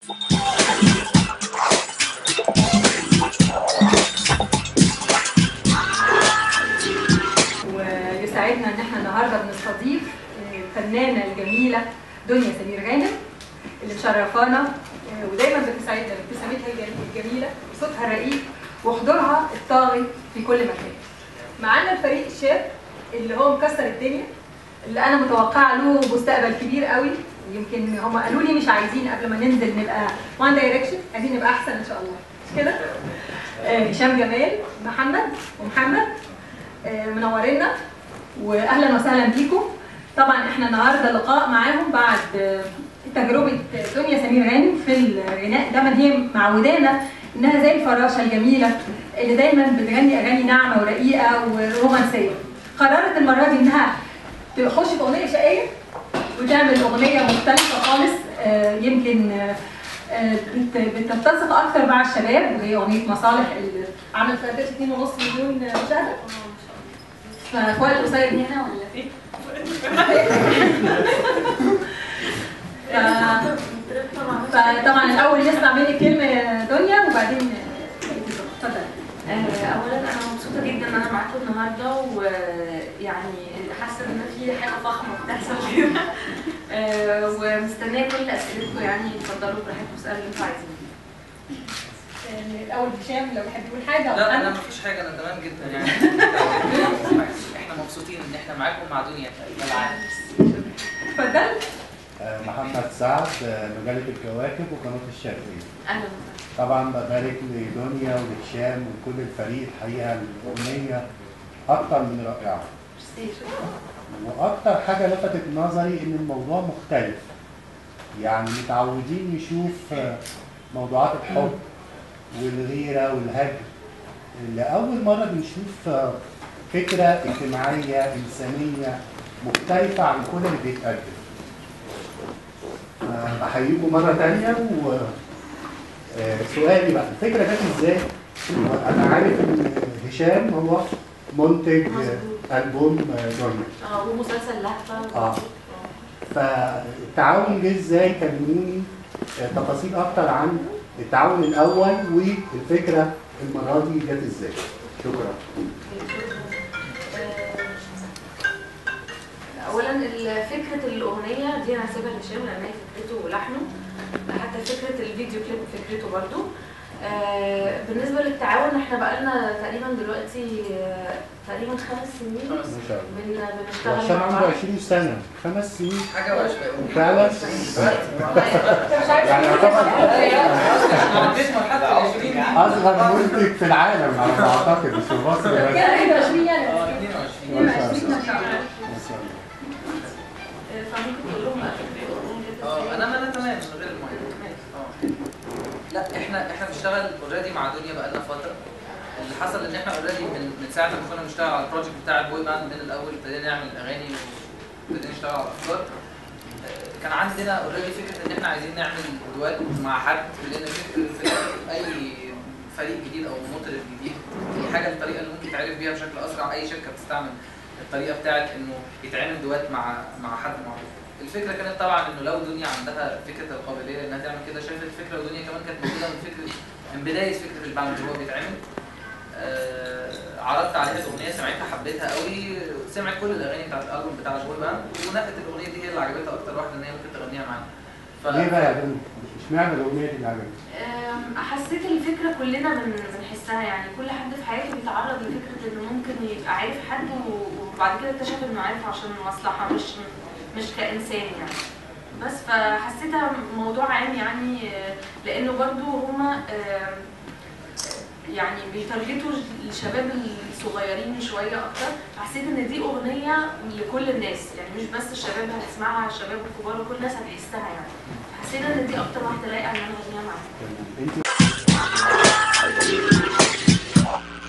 ويسعدنا ان احنا النهارده بنستضيف الفنانه الجميله دنيا سمير غانم اللي مشرفانا آه، ودايما بتسعدنا بابتسامتها الجميل- الجميله وصوتها الرقيق وحضورها الطاغي في كل مكان. معانا الفريق الشاب اللي هو مكسر الدنيا اللي انا متوقعه له مستقبل كبير قوي يمكن هم قالوا لي مش عايزين قبل ما ننزل نبقى وان دايركشن عايزين نبقى احسن ان شاء الله مش كده؟ آه، هشام جمال محمد ومحمد آه، منورينا واهلا وسهلا بيكم طبعا احنا النهارده لقاء معاهم بعد آه، تجربه دنيا سمير غانم في الغناء دايما هي معودانا انها زي الفراشه الجميله اللي دايما بتغني اغاني ناعمه ورقيقه ورومانسيه قررت المره دي انها تخش في اغنيه شقيه وتعمل اغنيه مختلفه خالص آه، يمكن آه، آه، بت- بتتسق اكتر مع الشباب وهي اغنيه مصالح اللي عملت فاتت 2.5 مليون مشاهده ففي وقت قصير هنا ولا فين؟ ف- فطبعا الاول نسمع منك كلمه يا دنيا وبعدين اتفضل آه، اولا انا مبسوطه جدا ان انا معاكم النهارده ويعني حاسه ان في حاجه فخمه بتحصل كده آه، ومستنيه كل اسئلتكم يعني اتفضلوا براحتكم اسالوا اللي انتوا عايزينه يعني الاول هشام لو بيحب يقول حاجه لا انا أنا. ما فيش حاجه انا تمام جدا يعني احنا مبسوطين ان احنا معاكم مع دنيا بالعكس اتفضل آه، محمد سعد آه، مجلة الكواكب وقناة الشرقية اهلا وسهلا طبعا ببارك لدنيا ولهشام وكل الفريق الحقيقة الأغنية أكتر من رائعة ميرسي وأكتر حاجة لفتت نظري إن الموضوع مختلف يعني متعودين نشوف آه، موضوعات الحب والغيرة والهجر لأول مرة بنشوف آه، فكرة اجتماعية إنسانية مختلفة عن كل اللي بيتقدم آه، بحييكم مرة تانية و آه، سؤالي بقى الفكرة جت ازاي؟ أنا عارف إن هشام هو منتج آه، ألبوم آه، دنيا اه ومسلسل لهفه آه. فالتعاون جه ازاي؟ كلموني آه، تفاصيل أكتر عن التعاون الأول والفكرة المرة دي جت ازاي؟ شكرا. اولا ال- فكره الاغنيه دي انا هسيبها لهشام لان هي فكرته ولحنه حتى فكره الفيديو كليب فكرته برضو آه، بالنسبه للتعاون احنا بقالنا تقريبا دلوقتي آه، تقريبا خمس سنين خمس ما شاء الله. بن- بنشتغل هشام مع عنده بعض 20 سنة خمس سنين حاجه وعشرين فعلا يعني يعتبر عديت مرحله ال 20 أصغر منتج في العالم على ما أعتقد مش في مصر بس. كده 21 يعني اه 22 ما شاء 22 الله. ما شاء الله ما شاء الله. آه، فممكن تقول لهم بقى فكره الاغنيه جت اه إزاي؟ انا انا تمام من غير المايك اه لا احنا احنا بنشتغل اوريدي مع دنيا بقالنا فتره اللي حصل ان احنا اوريدي من من ساعه ما كنا بنشتغل على البروجكت بتاع البوي باند من الاول ابتدينا نعمل اغاني وابتدينا نشتغل على افكار آه، كان عندنا اوريدي فكره ان احنا عايزين نعمل دوات مع حد لان فكره في اي فريق جديد او مطرب جديد دي حاجه الطريقه اللي ممكن تعرف بيها بشكل اسرع اي شركه بتستعمل الطريقه بتاعت انه يتعمل دوات مع مع حد معروف الفكره كانت طبعا انه لو دنيا عندها فكره القابليه انها تعمل كده شافت الفكره ودنيا كمان كانت موجوده من فكره من بدايه فكره الباند اللي هو بيتعمل آه عرضت عليها الاغنيه سمعتها حبيتها قوي سمعت كل الاغاني بتاعت الالبوم بتاع البوي باند ونقت الاغنيه دي هي اللي عجبتها اكتر واحده ان هي ممكن تغنيها معانا ليه بقى يا بنت؟ اشمعنى الأغنية دي اللي عجبتك؟ أم، حسيت الفكرة كلنا بن- بنحسها يعني كل حد في حياته بيتعرض لفكرة انه ممكن يبقى عارف حد و- وبعد كده اكتشف انه عارف عشان مصلحة مش مش كإنسان يعني بس فحسيتها موضوع عام يعني آه، لانه برضو هما آم، يعني بيترجتوا الشباب الصغيرين شويه اكتر حسيت ان دي اغنيه لكل الناس يعني مش بس الشباب هتسمعها الشباب الكبار وكل الناس هتحسها يعني حسيت ان دي اكتر واحده لايقه ان انا اغنيها معاها انت